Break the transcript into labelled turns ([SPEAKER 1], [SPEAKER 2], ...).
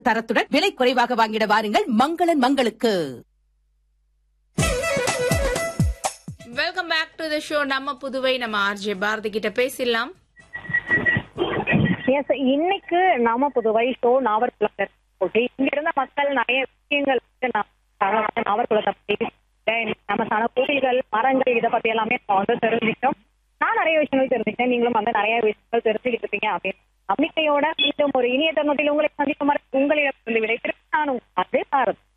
[SPEAKER 1] தரத்துடன் விலை குறைவாக வாங்கிட வாருங்கள் மங்களன் மங்களுக்கு
[SPEAKER 2] welcome back to the show நம்ம புதுவை நம்ம ஆர்ஜே பாரதி கிட்ட பேசிடலாம்
[SPEAKER 3] எஸ் இன்னைக்கு நாம புதுவை ஷோ நாவற்குளம் போட்டி இங்க இருந்த மக்கள் நிறைய விஷயங்கள் வந்து நான் தர- நாவற்குளத்தை பத்தி நம்ம சன கோவில்கள் மரங்கள் இதை பத்தி எல்லாமே நம்ம வந்து தெரிஞ்சுக்கிட்டோம் நான் நிறைய விஷயங்கள் தெரிஞ்சுக்கிட்டேன் நீங்களும் வந்து நிறைய விஷயங்கள் தெரிஞ்சுக்கிட்டு இருப்பீங்க அப்படின்னு நம்பிக்கையோட மீண்டும் ஒரு இனிய தருணத்தில் உங்களை சந்திக்கும் வரை உங்களிடம் இருந்து விடைபெறும் நான் உங்கள் பாரதி